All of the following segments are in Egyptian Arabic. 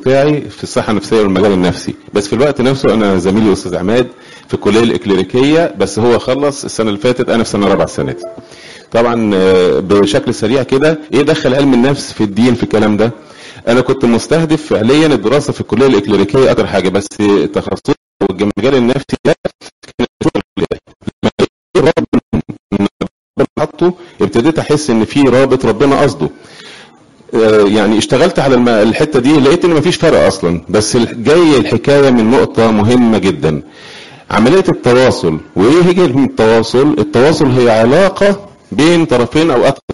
بتاعي في الصحه النفسيه والمجال النفسي بس في الوقت نفسه انا زميلي استاذ عماد في الكليه الاكليريكيه بس هو خلص السنه اللي فاتت انا في سنه رابعه السنه دي طبعا آه، بشكل سريع كده ايه دخل علم النفس في الدين في الكلام ده انا كنت مستهدف فعليا الدراسه في الكليه الاكليريكيه اكتر حاجه بس تخصصي والمجال النفسي ده كان شغل الكلية. لما لقيت رابط إن ربنا حطه ابتديت احس ان في رابط ربنا قصده آه، يعني اشتغلت على الم- الحته دي لقيت ان مفيش فرق اصلا بس ال- جاي الحكايه من نقطه مهمه جدا عمليه التواصل وايه هي التواصل التواصل هي علاقه بين طرفين او اكثر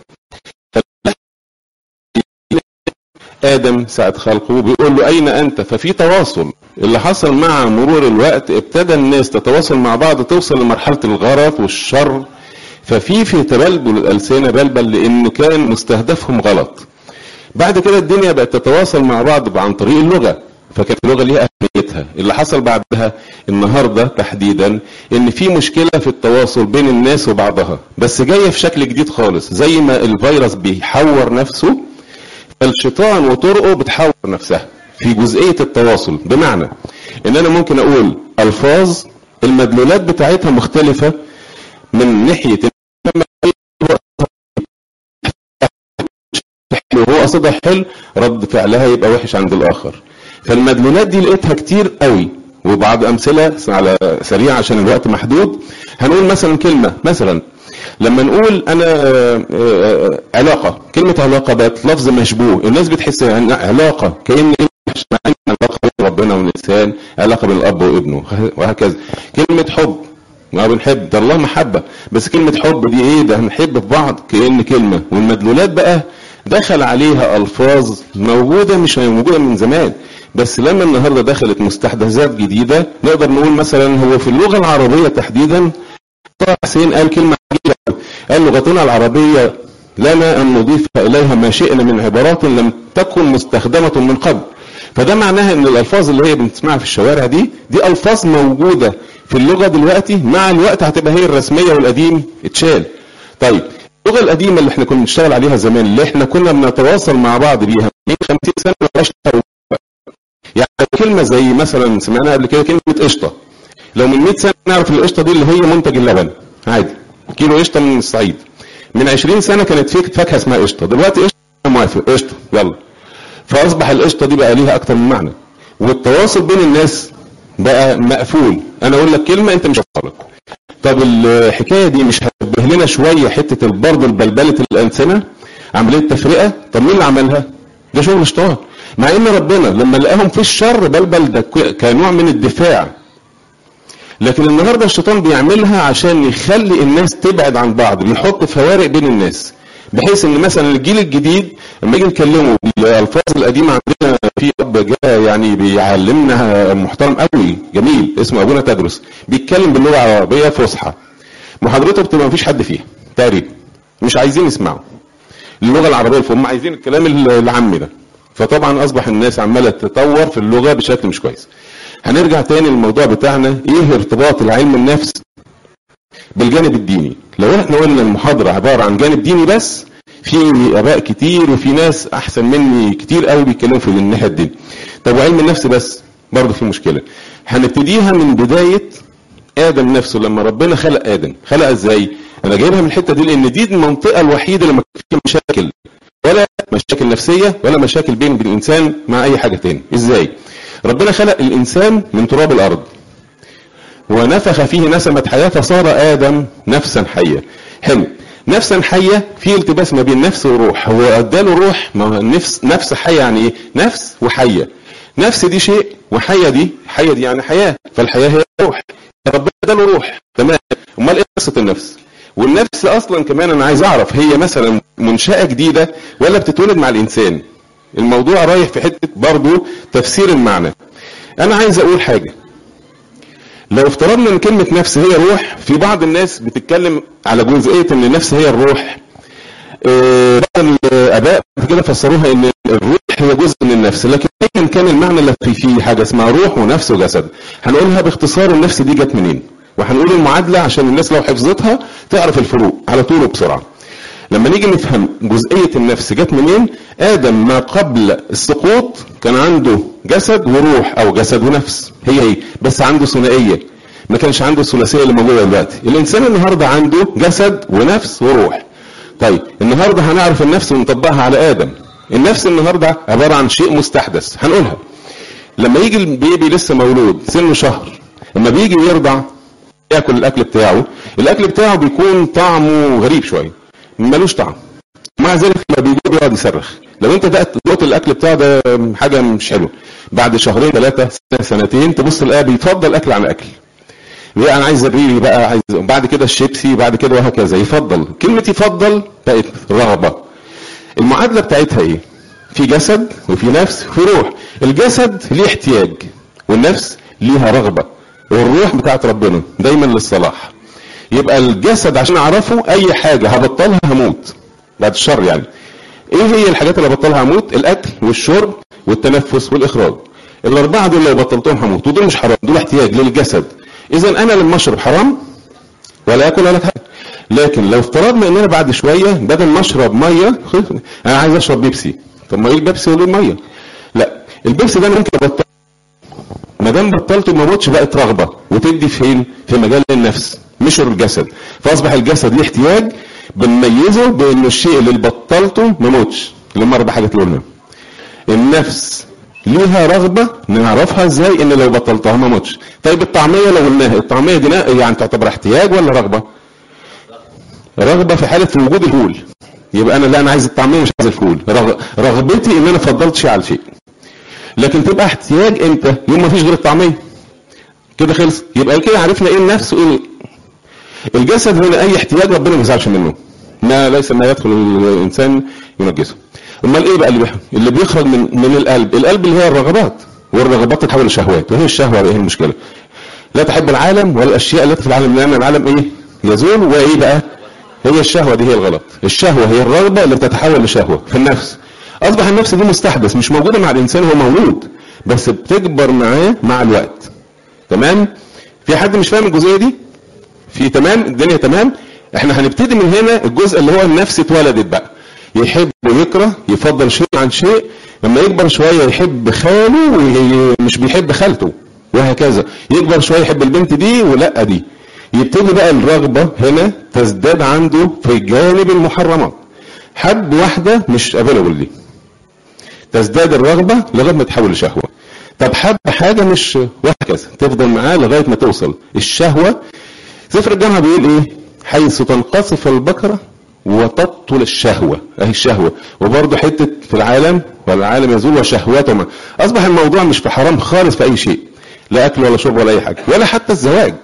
ادم ساعه خلقه بيقول له اين انت ففي تواصل اللي حصل مع مرور الوقت ابتدى الناس تتواصل مع بعض توصل لمرحله الغرف والشر ففي في تبلبل الالسنه بلبل لان كان مستهدفهم غلط بعد كده الدنيا بقت تتواصل مع بعض عن طريق اللغه فكانت اللغه ليها اهميتها اللي حصل بعدها النهارده تحديدا ان في مشكله في التواصل بين الناس وبعضها بس جايه في شكل جديد خالص زي ما الفيروس بيحور نفسه فالشيطان وطرقه بتحور نفسها في جزئيه التواصل بمعنى ان انا ممكن اقول الفاظ المدلولات بتاعتها مختلفه من ناحيه لما حلو وهو قصدها حلو رد فعلها يبقى وحش عند الاخر فالمدلولات دي لقيتها كتير قوي وبعض امثله على سريع عشان الوقت محدود هنقول مثلا كلمه مثلا لما نقول انا آه، آه، علاقه كلمه علاقه بقت لفظ مشبوه الناس بتحس إن علاقه كان علاقه بين ربنا والانسان علاقه بين الاب وابنه وهكذا كلمه حب ما بنحب ده الله محبه بس كلمه حب دي ايه ده هنحب في بعض كان كلمه والمدلولات بقى دخل عليها الفاظ موجوده مش موجوده من زمان بس لما النهارده دخلت مستحدثات جديده نقدر نقول مثلا هو في اللغه العربيه تحديدا طه حسين قال كلمه عجيبه أوي. قال لغتنا العربيه لنا ان نضيف اليها ما شئنا من عبارات لم تكن مستخدمه من قبل فده معناها ان الالفاظ اللي هي بنسمعها في الشوارع دي دي الفاظ موجوده في اللغه دلوقتي مع الوقت هتبقى هي الرسميه والقديم اتشال طيب اللغه القديمه اللي احنا كنا بنشتغل عليها زمان اللي احنا كنا بنتواصل مع بعض بيها من 50 سنه مبقاش يعني كلمه زي مثلا سمعناها قبل كده كلمه قشطه لو من 100 سنه نعرف القشطه دي اللي هي منتج اللبن عادي كيلو قشطه من الصعيد من 20 سنه كانت في فاكهه اسمها قشطه دلوقتي قشطه أنا موافق قشطه يلا فاصبح القشطه دي بقى ليها اكتر من معنى والتواصل بين الناس بقى مقفول انا اقول لك كلمه انت مش هتوصلك طب الحكايه دي مش هتشبه لنا شويه حته برضه البلبله الالسنه عمليه تفرقه طب مين اللي عملها؟ ده شغل شيطان مع ان ربنا لما لقاهم في الشر بلبل ده ك- كنوع من الدفاع لكن النهارده الشيطان بيعملها عشان يخلي الناس تبعد عن بعض بيحط فوارق بين الناس بحيث ان مثلا الجيل الجديد لما يجي نكلمه بالالفاظ القديمه عندنا في اب جاء يعني بيعلمنا محترم قوي جميل اسمه ابونا تدرس بيتكلم باللغه العربيه فصحى محاضرته بتبقى مفيش حد فيها تقريبا مش عايزين يسمعوا اللغه العربيه فهم عايزين الكلام العامي ده فطبعا اصبح الناس عماله تتطور في اللغه بشكل مش كويس هنرجع تاني للموضوع بتاعنا ايه ارتباط العلم النفس بالجانب الديني لو احنا قلنا المحاضرة عبارة عن جانب ديني بس في اباء كتير وفي ناس احسن مني كتير قوي بيتكلموا في الناحية الدينية طب وعلم النفس بس برضه في مشكلة هنبتديها من بداية ادم نفسه لما ربنا خلق ادم خلق ازاي انا جايبها من الحتة دي لان دي المنطقة الوحيدة اللي ما فيها مشاكل ولا مشاكل نفسية ولا مشاكل بين الانسان مع اي حاجة تاني ازاي ربنا خلق الانسان من تراب الارض ونفخ فيه نسمة حياة فصار آدم نفسا حية حلو نفسا حية في التباس ما بين نفس وروح هو اداله روح ما هو النفس نفس حية يعني ايه نفس وحية نفس دي شيء وحية دي حية دي يعني حياة فالحياة هي روح ربنا اداله روح تمام امال ايه قصة النفس والنفس اصلا كمان انا عايز اعرف هي مثلا منشأة جديدة ولا بتتولد مع الانسان الموضوع رايح في حتة برضو تفسير المعنى انا عايز اقول حاجة لو افترضنا ان كلمة نفس هي روح في بعض الناس بتتكلم على جزئية ان النفس هي الروح آه، بعض الاباء كده فسروها ان الروح هي جزء من النفس لكن ايا كان المعنى اللي في فيه حاجة اسمها روح ونفس وجسد هنقولها باختصار النفس دي جت منين وهنقول المعادلة عشان الناس لو حفظتها تعرف الفروق على طول وبسرعة لما نيجي نفهم جزئية النفس جت منين آدم ما قبل السقوط كان عنده جسد وروح أو جسد ونفس هي هي بس عنده ثنائية ما كانش عنده الثلاثية اللي موجودة دلوقتي الإنسان النهاردة عنده جسد ونفس وروح طيب النهاردة هنعرف النفس ونطبقها على آدم النفس النهاردة عبارة عن شيء مستحدث هنقولها لما يجي البيبي لسه مولود سنه شهر لما بيجي يرضع ياكل الاكل بتاعه الاكل بتاعه بيكون طعمه غريب شويه ملوش طعم مع ذلك لما بيجي بيقعد يصرخ لو انت دقت الاكل بتاعه ده حاجه مش حلوه بعد شهرين ثلاثه سنه سنتين تبص تلاقيه بيفضل اكل عن اكل ليه انا عايز الريري بقى عايز بعد كده الشيبسي بعد كده وهكذا يفضل كلمه يفضل بقت رغبه المعادله بتاعتها ايه في جسد وفي نفس وفي روح الجسد ليه احتياج والنفس ليها رغبه والروح بتاعت ربنا دايما للصلاح يبقى الجسد عشان اعرفه اي حاجه هبطلها هموت بعد الشر يعني ايه هي الحاجات اللي هبطلها هموت الاكل والشرب والتنفس والاخراج الاربعه دول لو بطلتهم هموت ودول مش حرام دول احتياج للجسد اذا انا لما اشرب حرام ولا اكل ولا حاجه لكن لو افترضنا ان انا بعد شويه بدل ما اشرب ميه انا عايز اشرب بيبسي طب ما ايه البيبسي ولا الميه لا البيبسي ده انا ممكن ابطل ما دام بطلته ما موتش بقت رغبه وتدي فين في مجال النفس مش الجسد فاصبح الجسد ليه احتياج بنميزه بانه الشيء اللي بطلته ما موتش اللي هم اربع حاجات اللي قلنا النفس ليها رغبة نعرفها ازاي ان لو بطلتها ما موتش طيب الطعمية لو قلناها الطعمية دي يعني تعتبر احتياج ولا رغبة رغبة في حالة وجود الفول يبقى انا لا انا عايز الطعمية مش عايز الفول رغ... رغبتي ان انا فضلت شيء على شيء لكن تبقى احتياج امتى يوم ما فيش غير الطعمية كده خلص يبقى كده عرفنا ايه النفس وايه الجسد هنا اي احتياج ربنا ما يزعلش منه ما ليس ما يدخل الانسان ينجسه امال ايه بقى اللي بيحصل اللي بيخرج من من القلب القلب اللي هي الرغبات والرغبات تتحول لشهوات وهي الشهوه ايه المشكله لا تحب العالم ولا الاشياء التي في العالم لان العالم ايه يزول وايه بقى هي الشهوه دي هي الغلط الشهوه هي الرغبه اللي بتتحول لشهوه في النفس اصبح النفس دي مستحدث مش موجوده مع الانسان هو مولود بس بتكبر معاه مع الوقت تمام في حد مش فاهم الجزئيه دي في تمام الدنيا تمام احنا هنبتدي من هنا الجزء اللي هو النفس اتولدت بقى يحب ويكره يفضل شيء عن شيء لما يكبر شوية يحب خاله ومش بيحب خالته وهكذا يكبر شوية يحب البنت دي ولا دي يبتدي بقى الرغبة هنا تزداد عنده في جانب المحرمات حب واحدة مش افيلبل دي تزداد الرغبة لغاية ما تحول لشهوة طب حب حاجة مش وهكذا تفضل معاه لغاية ما توصل الشهوة سفر الجامعة بيقول ايه حيث تنقصف البكرة وتبطل الشهوة اهي الشهوة وبرضه حتة في العالم والعالم يزول وشهوته اصبح الموضوع مش في حرام خالص في اي شيء لا اكل ولا شرب ولا اي حاجة ولا حتى الزواج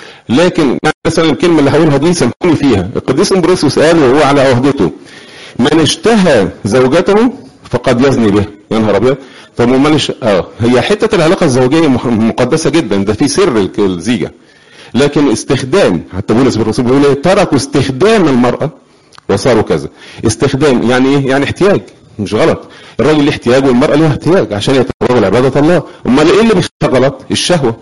لكن مثلا الكلمة اللي هقولها دي سامحوني فيها القديس امبروسيوس قال وهو على عهدته من اشتهى زوجته فقد يزني بها يا نهار ابيض طب امال اه هي حته العلاقه الزوجيه مقدسه جدا ده في سر الزيجه لكن استخدام حتى بولس بالرسول بيقول ايه تركوا استخدام المراه وصاروا كذا استخدام يعني ايه يعني احتياج مش غلط الراجل له احتياج والمراه لها احتياج عشان يتفرغوا لعباده الله امال ايه اللي بيخليها غلط الشهوه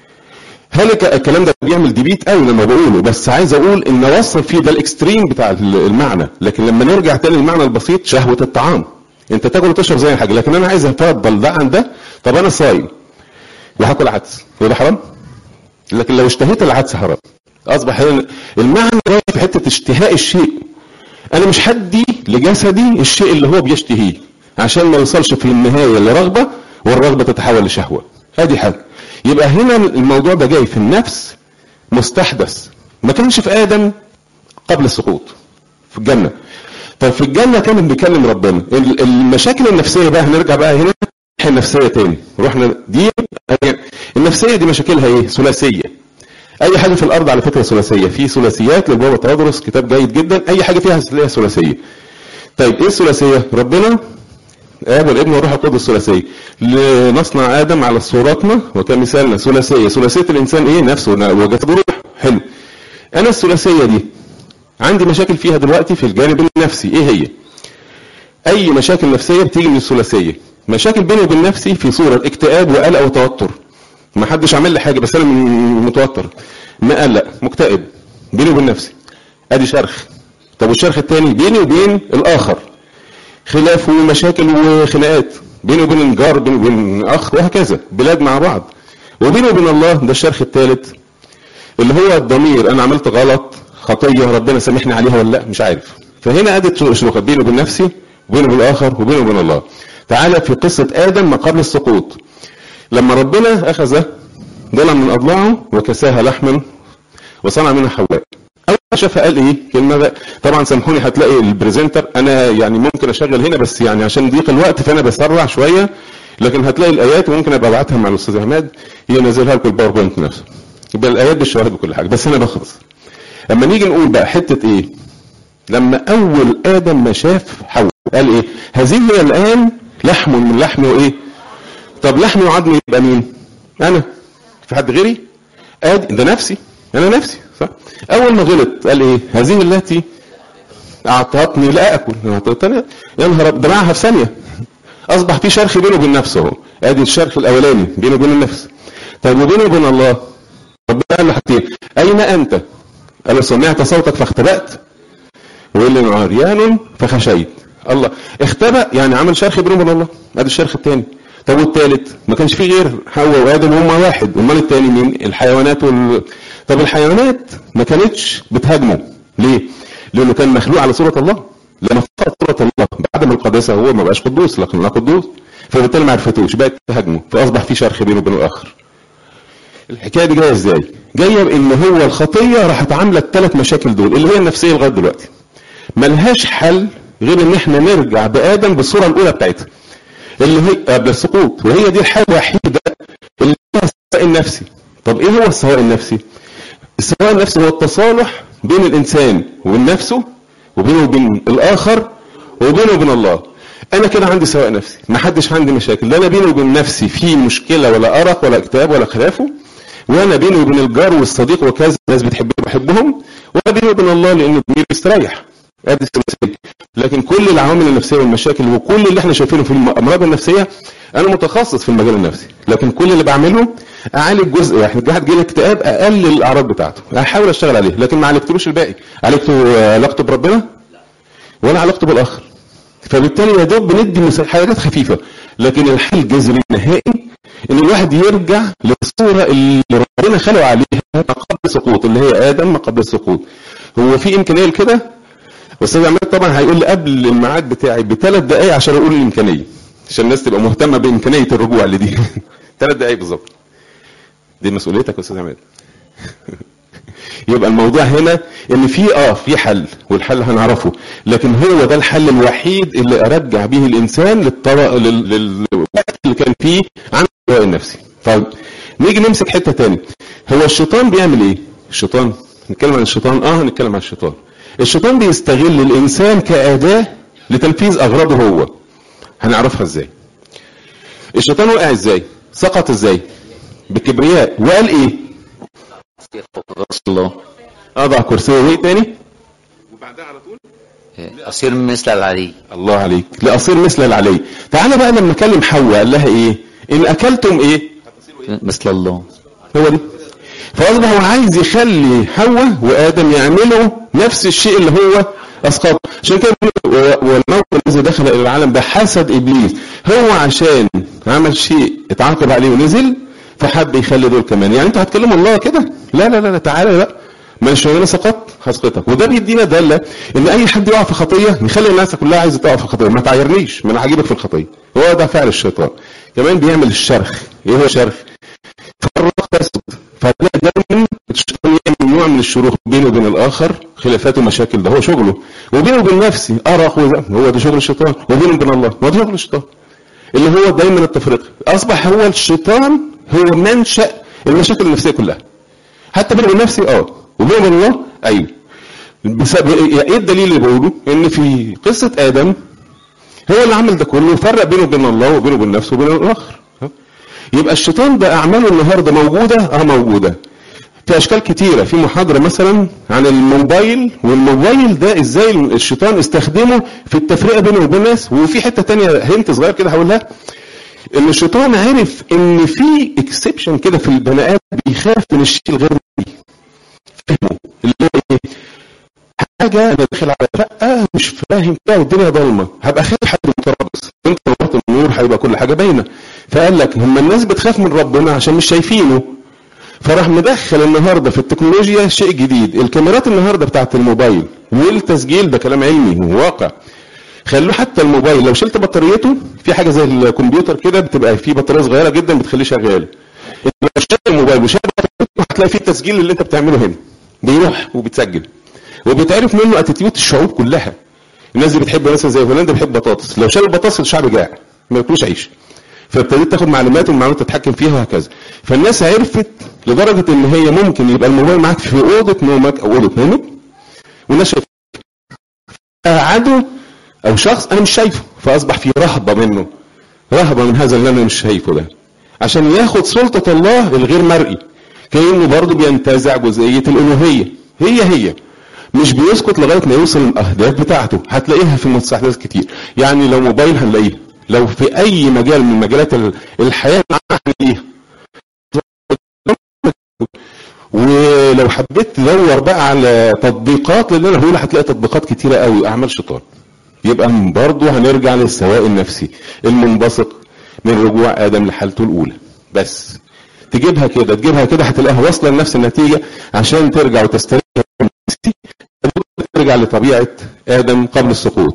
هل الكلام ده بيعمل ديبيت قوي لما بقوله بس عايز اقول ان اوصل فيه ده الاكستريم بتاع المعنى لكن لما نرجع تاني للمعنى البسيط شهوه الطعام انت تاكل وتشرب زي حاجه لكن انا عايز افضل ده عن ده طب انا صايم وهاكل عدس يبقى حرام لكن لو اشتهيت العدس حرام اصبح المعنى رايح في حته اشتهاء الشيء انا مش هدي لجسدي الشيء اللي هو بيشتهيه عشان ما يوصلش في النهايه لرغبه والرغبه تتحول لشهوه ادي حاجه يبقى هنا الموضوع ده جاي في النفس مستحدث ما كانش في ادم قبل السقوط في الجنه طب في الجنة كان بيكلم ربنا المشاكل النفسية بقى هنرجع بقى هنا النفسية تاني رحنا دي النفسية دي مشاكلها ايه ثلاثية اي حاجة في الارض على فكرة ثلاثية في ثلاثيات للبابا تدرس كتاب جيد جدا اي حاجة فيها هتلاقيها ثلاثية طيب ايه الثلاثية ربنا اب والابن والروح القدس ثلاثية لنصنع ادم على صورتنا وكمثالنا ثلاثية ثلاثية الانسان ايه نفسه وجسد وروح حلو انا الثلاثية دي عندي مشاكل فيها دلوقتي في الجانب النفسي ايه هي اي مشاكل نفسيه بتيجي من الثلاثيه مشاكل بيني وبين نفسي في صوره اكتئاب وقلق وتوتر ما حدش عمل لي حاجه بس انا متوتر مقلق مكتئب بيني وبين نفسي ادي شرخ طب والشرخ الثاني بيني وبين الاخر خلاف ومشاكل وخناقات بيني وبين الجار بيني وبين اخ وهكذا بلاد مع بعض وبيني وبين الله ده الشرخ الثالث اللي هو الضمير انا عملت غلط خطيه ربنا سامحني عليها ولا لا مش عارف فهنا ادت شروخات بيني وبين نفسي وبيني وبين الاخر وبيني وبين الله تعالى في قصه ادم ما قبل السقوط لما ربنا اخذ ضلع من اضلاعه وكساها لحما وصنع منها حواء اول ما شافها قال ايه كلمه بقى طبعا سامحوني هتلاقي البريزنتر انا يعني ممكن اشغل هنا بس يعني عشان ضيق الوقت فانا بسرع شويه لكن هتلاقي الايات وممكن ابقى ابعتها مع الاستاذ عماد ينزلها لكم الباوربوينت نفسه يبقى الايات بالشواهد بكل حاجه بس انا بخلص اما نيجي نقول بقى حته ايه لما اول ادم ما شاف حواء قال ايه هذه هي الان لحم من لحمي وايه طب لحمي وعظمي يبقى مين انا في حد غيري ادي ده نفسي انا نفسي صح اول ما غلط قال ايه هذه التي اعطتني لا اكل اعطتني يا نهار ده معها في ثانيه اصبح في شرخ بينه وبين نفسه اهو ادي الشرخ الاولاني بينه وبين النفس طيب وبينه وبين الله ربنا قال له حاجتين اين انت قال سمعت صوتك فاختبأت وقال لي عريان فخشيت الله اختبأ يعني عمل شرخ بينه وبين الله ادي الشرخ الثاني طب والثالث ما كانش فيه غير حواء وادم هما واحد امال الثاني مين الحيوانات وال... طب الحيوانات ما كانتش بتهاجمه ليه لانه كان مخلوق على صوره الله لما فقد صوره الله بعدم القداسه هو ما بقاش قدوس لكن لا قدوس فبالتالي ما عرفتوش بقت تهاجمه فاصبح في شرخ بينه وبين الاخر الحكايه دي جايه ازاي جايه بان هو الخطيه راحت عامله الثلاث مشاكل دول اللي هي النفسيه لغايه دلوقتي ملهاش حل غير ان احنا نرجع بادم بالصوره الاولى بتاعتها اللي هي قبل السقوط وهي دي الحاله الوحيده اللي فيها السواء النفسي طب ايه هو السواء النفسي السواء النفسي هو التصالح بين الانسان وبين نفسه وبينه وبين الاخر وبينه وبين الله انا كده عندي سواء نفسي ما حدش عندي مشاكل لا انا بيني وبين نفسي في مشكله ولا ارق ولا اكتئاب ولا خلافه وانا بيني وبين الجار والصديق وكذا الناس بتحبني بحبهم وانا بيني وبين الله لان ضميري يستريح ادي الثلاثيه لكن كل العوامل النفسيه والمشاكل وكل اللي احنا شايفينه في الامراض النفسيه انا متخصص في المجال النفسي لكن كل اللي بعمله اعالج جزء واحد واحد جاله اكتئاب اقلل الاعراض بتاعته احاول اشتغل عليه لكن ما عالجتلوش الباقي عالجته علاقته بربنا ولا علاقته بالاخر فبالتالي يا دوب بندي حاجات خفيفه لكن الحل الجذري النهائي ان الواحد يرجع للصوره اللي ربنا خلقه عليها ما قبل السقوط اللي هي ادم ما قبل السقوط هو في امكانيه لكده استاذ عماد طبعا هيقول لي قبل الميعاد بتاعي بثلاث دقائق عشان اقول الامكانيه عشان الناس تبقى مهتمه بامكانيه الرجوع لدي ثلاث دقائق بالظبط دي مسؤوليتك يا استاذ عماد يبقى الموضوع هنا ان في اه في حل والحل هنعرفه لكن هو ده الحل الوحيد اللي ارجع به الانسان للطر... لل... للوقت اللي كان فيه عن الوعي النفسي طيب نيجي نمسك حته تاني هو الشيطان بيعمل ايه الشيطان نتكلم عن الشيطان اه هنتكلم عن الشيطان الشيطان بيستغل الانسان كاداه لتنفيذ اغراضه هو هنعرفها ازاي الشيطان وقع ازاي سقط ازاي بكبرياء وقال ايه الله اضع كرسيه وايه تاني وبعدها على طول أصير مثل العلي الله عليك لاصير مثل العلي تعالى بقى لما كلم حواء قال لها ايه ان اكلتم ايه مثل الله هو دي فاصبح هو عايز يخلي حواء وادم يعملوا نفس الشيء اللي هو اسقطه عشان كده والموت الذي دخل الى العالم بحسد ابليس هو عشان عمل شيء اتعاقب عليه ونزل فحب يخلي دول كمان يعني انتوا هتكلموا الله كده لا لا لا, لا تعالى بقى ما انا سقطت هسقطك وده بيدينا داله ان اي حد يقع في خطيه يخلي الناس كلها عايزه تقع في خطيه ما تعايرنيش ما انا هجيبك في الخطيه هو ده فعل الشيطان كمان بيعمل الشرخ ايه هو الشرخ فرق تسد فتلاقي دايما الشيطان يعمل نوع من الشروخ بينه وبين الاخر خلافات ومشاكل ده هو شغله وبينه وبين نفسي ارق هو ده شغل الشيطان وبينه وبين الله هو ده شغل الشيطان اللي هو دايما التفرقه اصبح هو الشيطان هو منشا المشاكل النفسيه كلها حتى بينه وبين نفسي اه وبينه وبين الله ايوه بسبب ايه الدليل اللي بقوله ان في قصه ادم هو اللي عمل ده كله وفرق بينه وبين الله وبينه وبين نفسه وبين الاخر يبقى الشيطان ده اعماله النهارده موجوده اه موجوده في اشكال كتيره في محاضره مثلا عن الموبايل والموبايل ده ازاي الشيطان استخدمه في التفرقه بينه وبين الناس وفي حته تانية هنت صغير كده هقولها ان الشيطان عرف ان في اكسبشن كده في البني ادم بيخاف من الشيء الغير مرئي فهمه اللي هو ايه حاجه حاجه انا داخل على شقه مش فاهم فيها والدنيا ضلمه هبقى خايف حد متربص انت لو رحت النور هيبقى كل حاجه باينه فقال لك هم الناس بتخاف من ربنا عشان مش شايفينه فراح مدخل النهارده في التكنولوجيا شيء جديد الكاميرات النهارده بتاعت الموبايل والتسجيل ده كلام علمي وواقع خلوه حتى الموبايل لو شلت بطاريته في حاجه زي الكمبيوتر كده بتبقى فيه بطاريه صغيره جدا بتخليه شغال لو شلت الموبايل وشلت بطاريته هتلاقي فيه التسجيل اللي انت بتعمله هنا بيروح وبيتسجل وبيتعرف منه اتيتيود الشعوب كلها الناس دي بتحب مثلا زي هولندا بتحب بطاطس لو شال البطاطس الشعب جاع ما ياكلوش عيش فابتديت تاخد معلومات والمعلومات تتحكم فيها وهكذا فالناس عرفت لدرجه ان هي ممكن يبقى الموبايل معاك في اوضه نومك او اوضه نومك والناس شايفه عدو او شخص انا مش شايفه فاصبح في رهبه منه رهبه من هذا اللي انا مش شايفه ده عشان ياخد سلطه الله الغير مرئي كانه برضه بينتزع جزئيه الالوهيه هي هي مش بيسكت لغايه ما يوصل الاهداف بتاعته هتلاقيها في مستحدثات كتير يعني لو موبايل هنلاقيها لو في اي مجال من مجالات الحياه هنلاقيها ولو حبيت تدور بقى على تطبيقات لان انا هقول هتلاقي تطبيقات كتيره قوي اعمال شيطان يبقى برضه هنرجع للسواء النفسي المنبثق من رجوع ادم لحالته الاولى بس تجيبها كده تجيبها كده هتلاقيها واصله لنفس النتيجه عشان ترجع وتستريح ترجع لطبيعه ادم قبل السقوط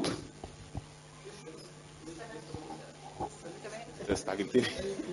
استعجلتني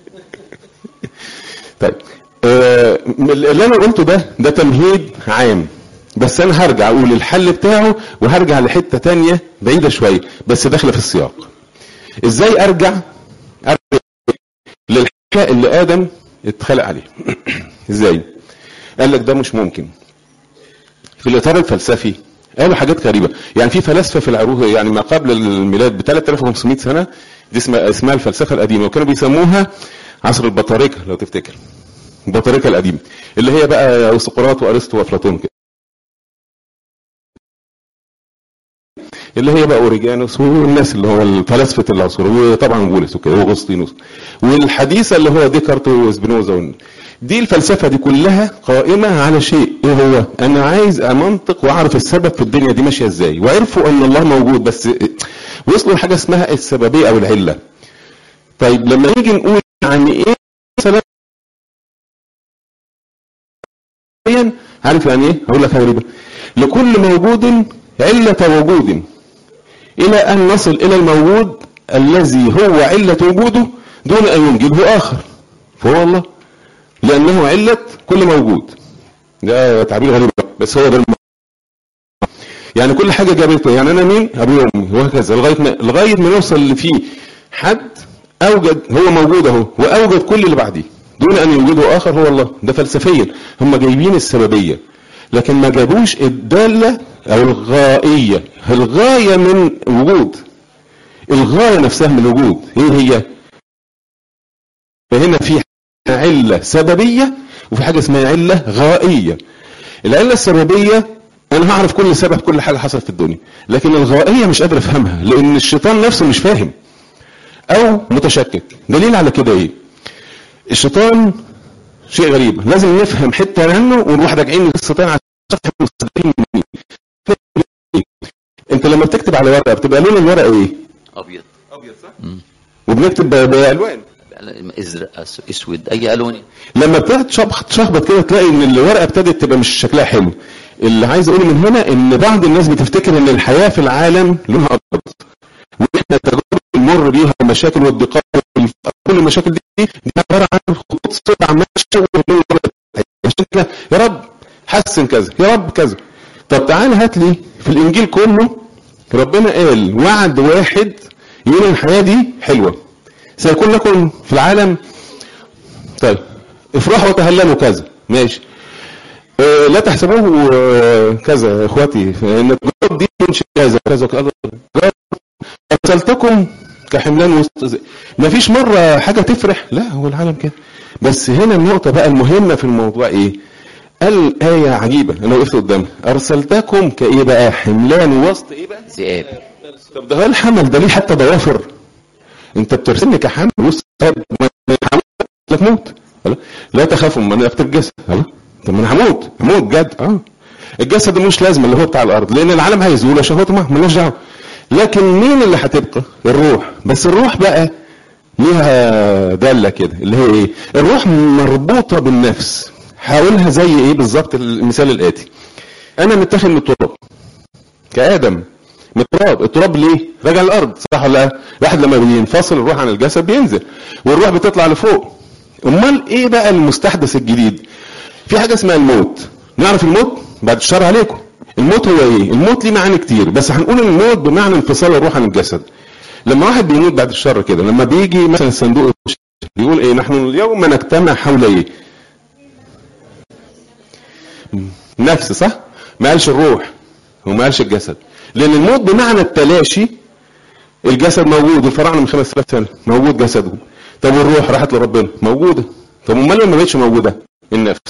طيب آه اللي انا قلته ده ده تمهيد عام بس انا هرجع اقول الحل بتاعه وهرجع لحته تانية بعيده شويه بس داخله في السياق ازاي ارجع ارجع للحاجه اللي ادم اتخلق عليها ازاي قال لك ده مش ممكن في الاطار الفلسفي قالوا حاجات غريبه يعني في فلاسفه في العروض يعني ما قبل الميلاد ب 3500 سنه دي اسمها اسمها الفلسفه القديمه وكانوا بيسموها عصر البطاركه لو تفتكر البطاركه القديمه اللي هي بقى سقراط وارسطو وافلاطون كده اللي هي بقى اوريجانوس والناس اللي هو فلاسفه العصور وطبعا بولس وكده واغسطينوس والحديثه اللي هو ديكارت وسبينوزا دي الفلسفه دي كلها قائمه على شيء ايه هو انا عايز امنطق واعرف السبب في الدنيا دي ماشيه ازاي وعرفوا ان الله موجود بس وصلوا لحاجه اسمها السببيه او العله طيب لما نيجي نقول يعني ايه مثلا عارف يعني ايه هقول لك غريبه لكل موجود علة وجود إلى أن نصل إلى الموجود الذي هو علة وجوده دون أن ينجبه آخر فهو الله لأنه علة كل موجود ده تعبير غريب بس هو ده الم... يعني كل حاجة جابته يعني أنا مين أبوي وأمي وهكذا لغاية ما لغاية ما نوصل اللي فيه حد أوجد هو موجود أهو وأوجد كل اللي بعديه دون أن يوجده آخر هو الله ده فلسفيا هم جايبين السببية لكن ما جابوش الدالة أو الغائية الغاية من وجود الغاية نفسها من الوجود ايه هي فهنا في علة سببية وفي حاجة اسمها علة غائية العلة السببية انا هعرف كل سبب كل حاجة حصلت في الدنيا لكن الغائية مش قادر افهمها لان الشيطان نفسه مش فاهم او متشكك دليل على كده ايه الشيطان شيء غريب لازم نفهم حتة عنه ونروح راجعين للشيطان عشان نفهم مستدين منين انت لما بتكتب على ورقه بتبقى لون الورقه ايه ابيض ابيض صح وبنكتب بالوان ازرق أس- اسود اي الوان لما بتقعد شخبط شخبط كده تلاقي ان الورقه ابتدت تبقى مش شكلها حلو اللي عايز اقوله من هنا ان بعض الناس بتفتكر ان الحياه في العالم لونها ابيض واحنا التجارب اللي بنمر بيها والمشاكل والضيقات والفقر، كل المشاكل دي دي عباره عن خطوط سوداء عماله تشوه اللون الأبيض. عشان كده يا رب حسن كذا يا رب كذا طب تعالى هات لي في الانجيل كله ربنا قال وعد واحد يقول الحياه دي حلوه سيكون لكم في العالم طيب افرحوا وتهللوا كذا ماشي آه لا تحسبوه آه كذا يا اخواتي ان الجرب دي تنشئ كذا كذا كذا ارسلتكم كحملان وسط ما فيش مره حاجه تفرح لا هو العالم كده بس هنا النقطه بقى المهمه في الموضوع ايه قال آية عجيبة أنا وقفت قدامها أرسلتكم كإيه بقى حملان وسط إيه بقى ذئاب طب ده هو الحمل ده ليه حتى ضوافر انت بترسلني كحمل وسط حمل لك موت خلاص؟ لا تخافوا من نفط الجسد خلاص؟ طب ما انا هموت هموت جد اه الجسد مش لازم اللي هو بتاع الارض لان العالم هيزول وشهوته ما ملوش دعوه لكن مين اللي هتبقى الروح بس الروح بقى ليها داله كده اللي هي ايه الروح مربوطه بالنفس هقولها زي ايه بالظبط المثال الاتي انا متاخد من التراب كادم من التراب التراب ليه راجع الارض صح ولا لا الواحد لما بينفصل الروح عن الجسد بينزل والروح بتطلع لفوق امال ايه بقى المستحدث الجديد في حاجه اسمها الموت نعرف الموت بعد الشر عليكم الموت هو ايه الموت ليه معاني كتير بس هنقول الموت بمعنى انفصال الروح عن الجسد لما واحد بيموت بعد الشر كده لما بيجي مثلا الصندوق بيقول ايه نحن اليوم نجتمع حول ايه نفس صح ما قالش الروح وما قالش الجسد لان الموت بمعنى التلاشي الجسد موجود الفراعنه من 5000 سنه موجود جسدهم طب والروح راحت لربنا موجوده طب امال لما ما بقتش موجوده النفس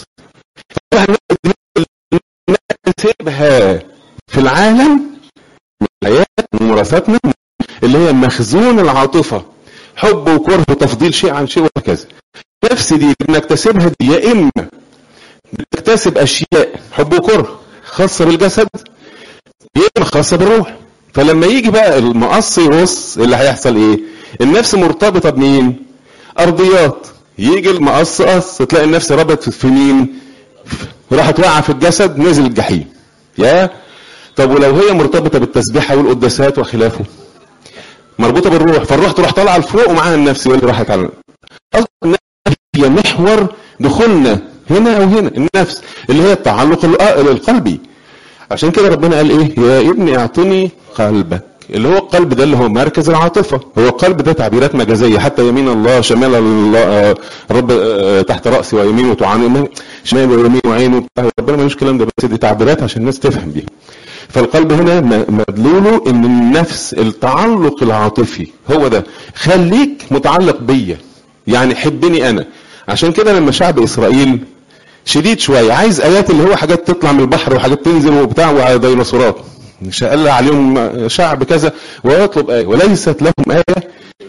نسيبها في العالم من الحياه ممارساتنا اللي هي مخزون العاطفه حب وكره وتفضيل شيء عن شيء وهكذا نفس دي نكتسبها دي يا اما بتكتسب اشياء حب وكره خاصه بالجسد يا اما خاصه بالروح فلما يجي بقى المقص يبص اللي هيحصل ايه النفس مرتبطه بمين ارضيات يجي المقص قص تلاقي النفس ربطت في مين راحت واقعه في الجسد نزل الجحيم يا طب ولو هي مرتبطه بالتسبيحه والقداسات وخلافه مربوطه بالروح فالروح تروح طالعه لفوق ومعاها النفس اللي راحت على اصلا هي محور دخولنا هنا او هنا النفس اللي هي التعلق القلبي عشان كده ربنا قال ايه يا ابني اعطني قلبك اللي هو القلب ده اللي هو مركز العاطفه هو القلب ده تعبيرات مجازيه حتى يمين الله شمال الله رب تحت راسي ويمينه تعاني شمال ويمين وعينه ربنا ملوش الكلام ده بس دي تعبيرات عشان الناس تفهم بيها فالقلب هنا مدلوله ان النفس التعلق العاطفي هو ده خليك متعلق بيا يعني حبني انا عشان كده لما شعب اسرائيل شديد شويه عايز ايات اللي هو حاجات تطلع من البحر وحاجات تنزل وبتاع وديناصورات مش قال عليهم شعب كذا ويطلب ايه وليست لهم ايه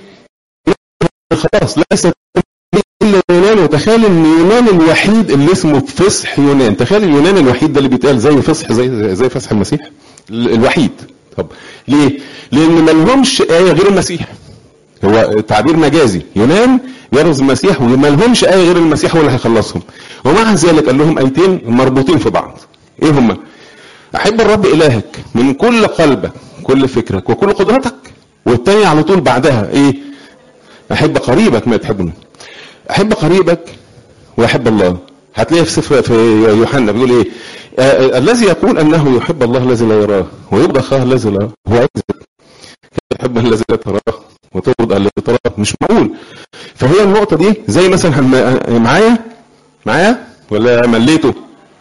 خلاص ليست الا يونان وتخيل ان يونان الوحيد اللي اسمه فصح يونان تخيل اليونان الوحيد ده اللي بيتقال زي فصح زي زي فصح المسيح الوحيد طب ليه لان ما لهمش ايه غير المسيح هو تعبير مجازي يونان يرمز المسيح وما لهمش ايه غير المسيح هو اللي هيخلصهم ومع ذلك قال لهم ايتين مربوطين في بعض ايه هما احب الرب الهك من كل قلبك كل فكرك وكل قدرتك والتاني على طول بعدها ايه احب قريبك ما تحبني احب قريبك واحب الله هتلاقيه في سفر في يوحنا بيقول ايه آه الذي يقول انه يحب الله الذي لا يراه ويبغى اخاه الذي لا هو عايز يحب الذي لا تراه وتبغض الذي تراه مش معقول فهي النقطه دي زي مثلا معايا معايا ولا مليته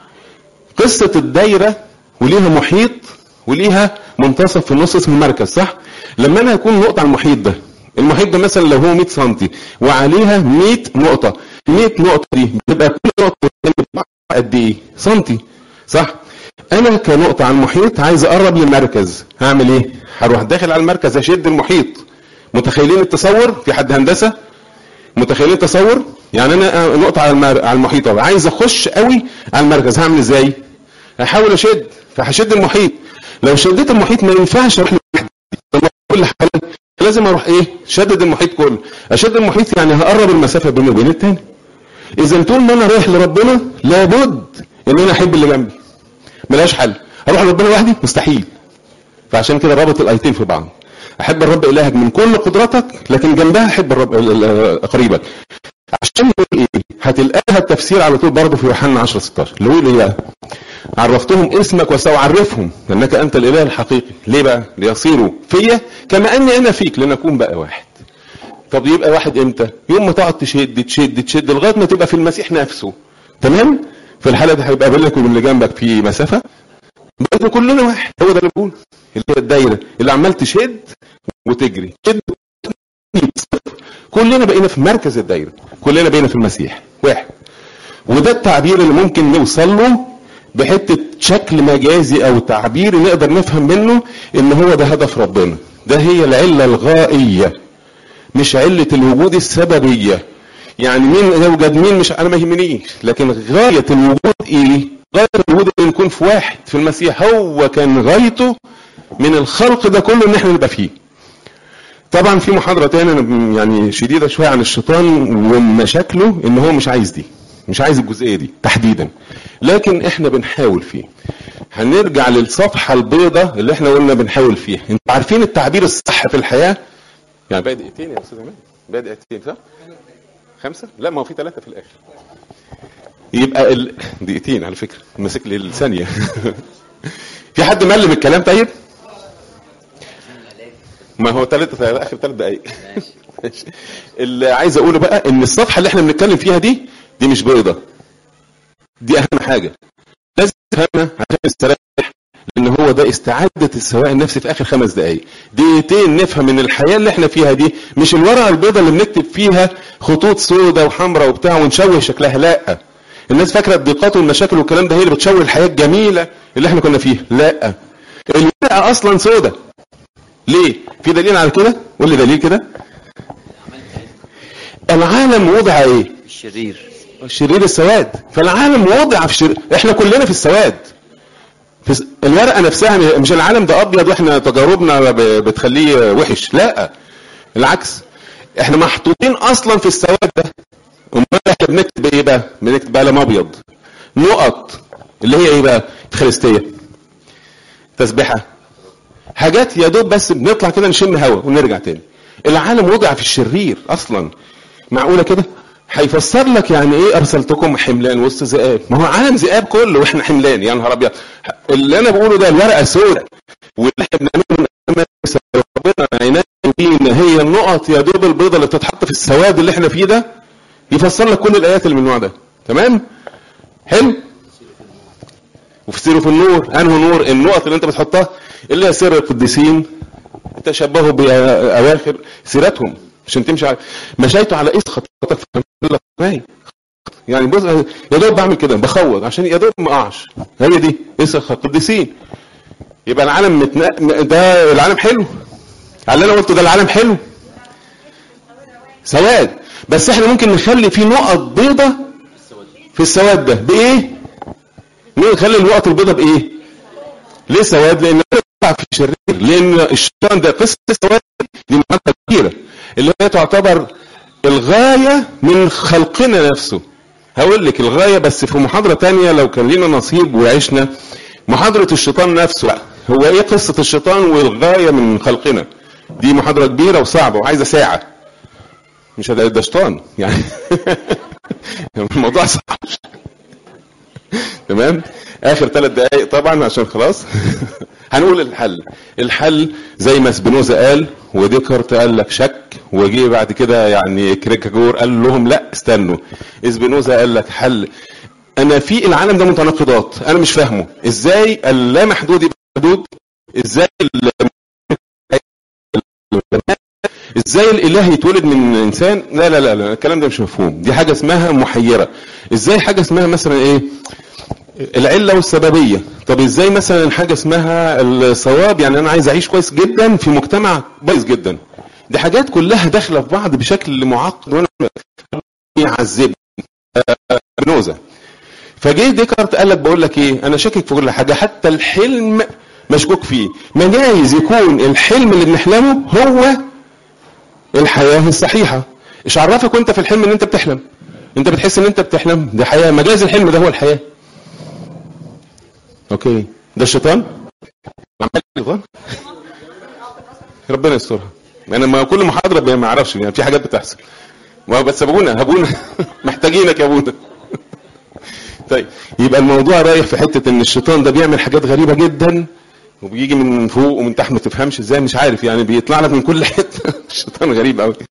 قصه الدايره وليها محيط وليها منتصف في النص اسمه مركز صح لما انا اكون نقطه على المحيط ده المحيط ده مثلا لو هو 100 سم وعليها 100 نقطه 100 نقطه دي بتبقى كل نقطه قد ايه سنتي صح انا كنقطه على المحيط عايز اقرب للمركز هعمل ايه هروح داخل على المركز اشد المحيط متخيلين التصور في حد هندسه متخيلين التصور يعني انا نقطه على المر... على المحيط أو. عايز اخش قوي على المركز هعمل ازاي هحاول اشد فهشد المحيط لو شديت المحيط ما ينفعش اروح كل حاجه لازم اروح ايه شدد المحيط كله اشد المحيط يعني هقرب المسافه بيني وبين التاني اذا طول ما انا رايح لربنا لابد ان انا احب اللي جنبي ملهاش حل اروح لربنا لوحدي مستحيل فعشان كده رابط الايتين في بعض احب الرب الهك من كل قدرتك لكن جنبها احب الرب قريبك عشان يقول ايه هتلقاها التفسير على طول برضه في يوحنا 10 16 اللي يقول ايه بقى عرفتهم اسمك وسأعرفهم لأنك أنت الإله الحقيقي ليه بقى ليصيروا فيا كما أني أنا فيك لنكون بقى واحد طب يبقى واحد امتى يوم ما تقعد تشد تشد تشد لغايه ما تبقى في المسيح نفسه تمام في الحاله دي هيبقى بينك وبين اللي جنبك في مسافه بقينا كلنا واحد هو ده اللي بقول اللي هي الدايره اللي عمال تشد وتجري تشد كلنا بقينا في مركز الدايره كلنا بقينا في المسيح واحد وده التعبير اللي ممكن نوصل له بحته شكل مجازي او تعبير نقدر نفهم منه ان هو ده هدف ربنا ده هي العله الغائيه مش عله الوجود السببيه يعني مين يوجد مين مش انا ما يهمنيش لكن غايه الوجود ايه غايه الوجود ان نكون في واحد في المسيح هو كان غايته من الخلق ده كله ان احنا نبقى فيه طبعا في محاضره تانية أنا يعني شديده شويه عن الشيطان ومشاكله ان هو مش عايز دي مش عايز الجزئيه دي تحديدا لكن احنا بنحاول فيه هنرجع للصفحه البيضاء اللي احنا قلنا بنحاول فيها انتوا عارفين التعبير الصح في الحياه يعني باقي دقيقتين يا استاذ عماد باقي دقيقتين صح خمسه لا ما هو في ثلاثه في الاخر يبقى ال... دقيقتين على فكره ماسك لي الثانيه في حد ملم الكلام طيب ما هو ثلاثة اخر ثلاث دقايق ماشي. اللي عايز اقوله بقى ان الصفحه اللي احنا بنتكلم فيها دي دي مش بيضه دي اهم حاجه لازم تفهمها عشان تستريح لان هو ده استعاده السواء النفسي في اخر خمس دقائق دقيقتين نفهم ان الحياه اللي احنا فيها دي مش الورقه البيضاء اللي بنكتب فيها خطوط سوداء وحمراء وبتاع ونشوه شكلها لا الناس فاكره الضيقات والمشاكل والكلام ده هي اللي بتشوه الحياه الجميله اللي احنا كنا فيها لا الورقه اصلا سوداء ليه في دليل على كده قول لي دليل كده العالم وضع ايه الشرير الشرير السواد فالعالم وضع في شرير احنا كلنا في السواد في س- الورقه نفسها مش العالم ده ابيض واحنا تجاربنا ب- بتخليه وحش لا العكس احنا محطوطين اصلا في السواد ده امال احنا بنكتب ايه بقى بنكتب قلم ابيض نقط اللي هي ايه بقى الخريستيه تسبيحه حاجات يا دوب بس بنطلع كده نشم هوا ونرجع تاني العالم وضع في الشرير اصلا معقوله كده هيفسر لك يعني ايه ارسلتكم حملان وسط ذئاب ما هو عالم ذئاب كله واحنا حملان يا نهار ابيض اللي انا بقوله ده الورقه سوداء واللي احنا بنعمله من أمام ربنا عناية بينا هي النقط يا دوب البيضه اللي بتتحط في السواد اللي احنا فيه ده يفسر لك كل الايات اللي من النوع ده تمام حلو وفي سيره في النور انه نور النقط اللي انت بتحطها اللي هي سر القديسين تشبهوا باواخر سيرتهم عشان تمشي على مشيت على ايه خطواتك في الماء يعني بص يا دوب بعمل كده بخوض عشان يا دوب ما اقعش هي دي اسخ القديسين يبقى العالم متنا... ده العالم حلو على اللي انا قلته ده العالم حلو سواد بس احنا ممكن نخلي فيه نقط بيضة في السواد ده بايه نخلي النقط البيضة بايه ليه سواد لان أنا في الشرير لان الشيطان ده قصه السواد دي محطه كبيره اللي هي تعتبر الغايه من خلقنا نفسه هقول لك الغايه بس في محاضره تانية لو كان لنا نصيب وعشنا محاضره الشيطان نفسه بقى هو ايه قصه الشيطان والغايه من خلقنا دي محاضره كبيره وصعبه وعايزه ساعه مش ده ده شيطان يعني الموضوع صعب تمام اخر ثلاث دقائق طبعا عشان خلاص هنقول الحل الحل زي ما سبينوزا قال وديكارت قال لك شك وجي بعد كده يعني كريكاجور قال لهم لا استنوا سبينوزا قال لك حل انا في العالم ده متناقضات انا مش فاهمه ازاي اللا محدود يبقى محدود ازاي ال- ازاي الاله يتولد من انسان لا لا لا لا الكلام ده مش مفهوم دي حاجه اسمها محيره ازاي حاجه اسمها مثلا ايه العله والسببيه طب ازاي مثلا حاجه اسمها الصواب يعني انا عايز اعيش كويس جدا في مجتمع بايظ جدا دي حاجات كلها داخله في بعض بشكل معقد وانا يعذبني نوزه فجه ديكارت قال لك بقول لك ايه انا شاكك في كل حاجه حتى الحلم مشكوك فيه ما جايز يكون الحلم اللي بنحلمه هو الحياه الصحيحه ايش عرفك وانت في الحلم ان انت بتحلم انت بتحس ان انت بتحلم دي حياه مجاز الحلم ده هو الحياه اوكي ده الشيطان عمال الشيطان ربنا يسترها انا ما كل محاضره ما اعرفش يعني في حاجات بتحصل ما هو بس ابونا ابونا محتاجينك يا ابونا طيب يبقى الموضوع رايح في حته ان الشيطان ده بيعمل حاجات غريبه جدا وبيجي من فوق ومن تحت ما تفهمش ازاي مش عارف يعني بيطلع لك من كل حته الشيطان غريب قوي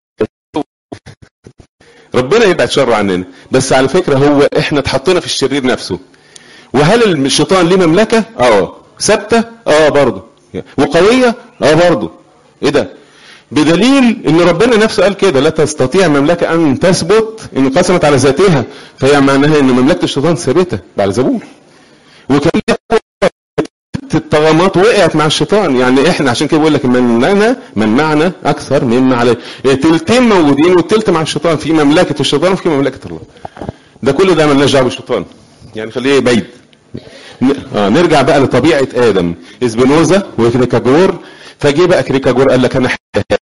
ربنا يبعد شره عننا بس على فكره هو احنا اتحطينا في الشرير نفسه وهل الشيطان ليه مملكه اه ثابته اه برضه وقويه اه برضه ايه ده بدليل ان ربنا نفسه قال كده لا تستطيع مملكه ان تثبت ان قسمت على ذاتها فهي معناها ان مملكه الشيطان ثابته بعد زبور وكان الطغمات وقعت مع الشيطان يعني احنا عشان كده بقول لك من لنا من معنا اكثر مما عليه تلتين موجودين والتلت مع الشيطان في مملكه الشيطان وفي مملكه الله ده كل ده مالناش دعوه بالشيطان يعني خليه بعيد ن- اه نرجع بقى لطبيعه ادم اسبينوزا وكريكاجور فجه بقى كريكاجور قال لك انا حياة.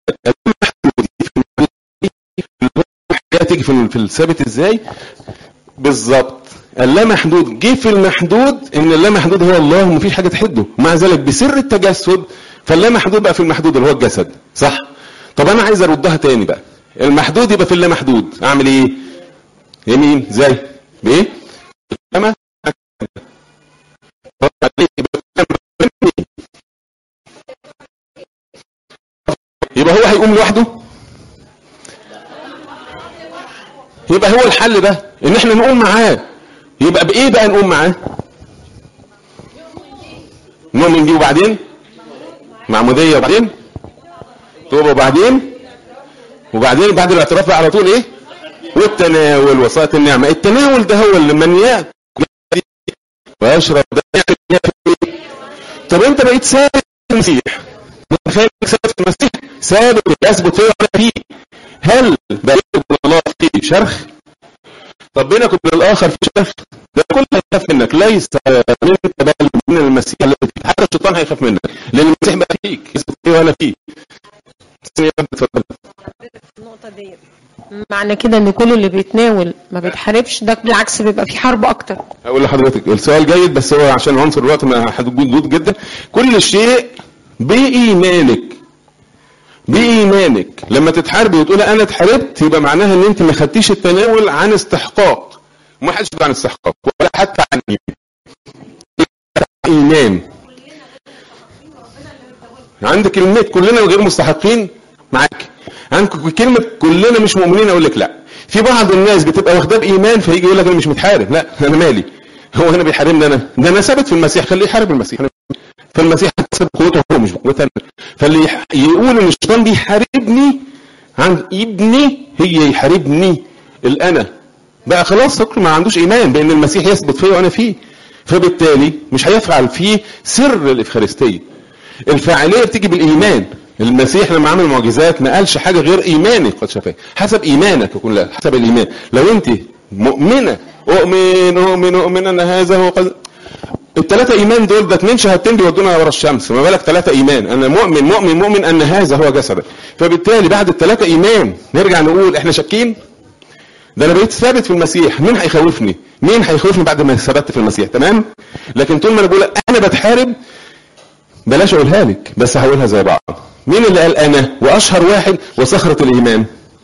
الحياه تيجي في في الثابت ازاي بالظبط اللامحدود جه في المحدود ان اللامحدود هو الله ومفيش حاجه تحده مع ذلك بسر التجسد فاللامحدود بقى في المحدود اللي هو الجسد صح طب انا عايز اردها تاني بقى المحدود يبقى في اللامحدود اعمل ايه يمين زي بايه لما يبقى هو هيقوم لوحده يبقى هو الحل ده ان احنا نقوم معاه يبقى بايه بقى نقوم معاه نؤمن بيه وبعدين معموديه وبعدين توبه وبعدين وبعدين بعد الاعتراف بقى على طول ايه والتناول وصايه النعمه التناول ده هو اللي من ياكل ويشرب ده يعمل إيه؟ طب انت بقيت ثابت في المسيح متخيل إنك ثابت في المسيح ثابت يثبت فيه ولا فيه هل بينك وبين الله في شرخ طب بينك وبين الاخر في شرخ ده كله هيخاف منك ليس منك بل من المسيح الذي فيك حتى الشيطان هيخاف منك لان المسيح بقى فيك يثبت فيه وانا فيه اتفضل النقطة دي معنى كده ان كل اللي بيتناول ما بيتحاربش ده بالعكس بيبقى في حرب اكتر اقول لحضرتك السؤال جيد بس هو عشان عنصر الوقت ما حدود جدا كل شيء بايمانك بايمانك لما تتحاربي وتقولي انا اتحاربت يبقى معناها ان انت ما خدتيش التناول عن استحقاق وما حدش عن استحقاق ولا حتى عن ايمان عندك كلمه كلنا غير مستحقين معاك عندك كلمه كلنا مش مؤمنين اقول لك لا في بعض الناس بتبقى واخداه بايمان فيجي يقول لك انا مش متحارب لا انا مالي هو هنا بيحاربني انا ده انا ثابت في المسيح خليه يحارب المسيح فالمسيح حسب قوته هو مش بقوتي انا فاللي يح- يقول ان الشيطان بيحاربني عن ابني هي يحاربني الانا بقى خلاص فكر ما عندوش ايمان بان المسيح يثبت فيه وانا فيه فبالتالي مش هيفعل فيه سر الافخارستيه الفاعليه بتيجي بالايمان المسيح لما عمل معجزات ما قالش حاجه غير ايمانك قد شفاه حسب ايمانك يكون لا حسب الايمان لو انت مؤمنه اؤمن اؤمن اؤمن ان هذا هو قد الثلاثه ايمان دول ده اتنين شهادتين بيودونا ورا الشمس ما بالك ثلاثه ايمان انا مؤمن مؤمن مؤمن ان هذا هو جسدك فبالتالي بعد الثلاثه ايمان نرجع نقول احنا شاكين ده انا بقيت ثابت في المسيح مين هيخوفني مين هيخوفني بعد ما ثبت في المسيح تمام لكن طول ما انا بقول انا بتحارب بلاش اقولها لك بس هقولها زي بعض مين اللي قال انا واشهر واحد وصخره الايمان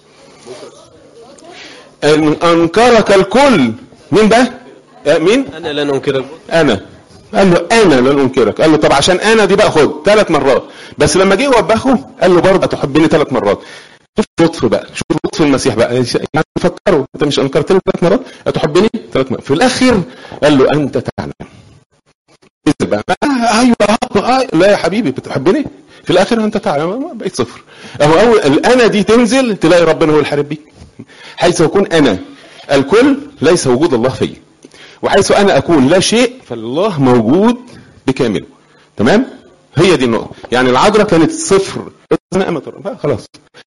أن- انكرك الكل مين بقى آه، مين انا لن انكر انا قال له انا لن انكرك قال له طب عشان انا دي بقى خد ثلاث مرات بس لما جه يوبخه قال له برضه تحبني ثلاث مرات شوف لطف بقى شوف لطف المسيح بقى يعني فكروا انت مش انكرتني ثلاث مرات هتحبني ثلاث مرات في الاخر قال له انت تعلم نزل بقى آه ايوه آه آه لا يا حبيبي بتحبني في الاخر انت تعلم بقيت صفر اهو اول الانا دي تنزل تلاقي ربنا هو الحارب بيك حيث يكون انا الكل ليس وجود الله فيا وحيث انا اكون لا شيء فالله موجود بكامله تمام هي دي النقطه يعني العذراء كانت صفر بس انا امة ربنا خلاص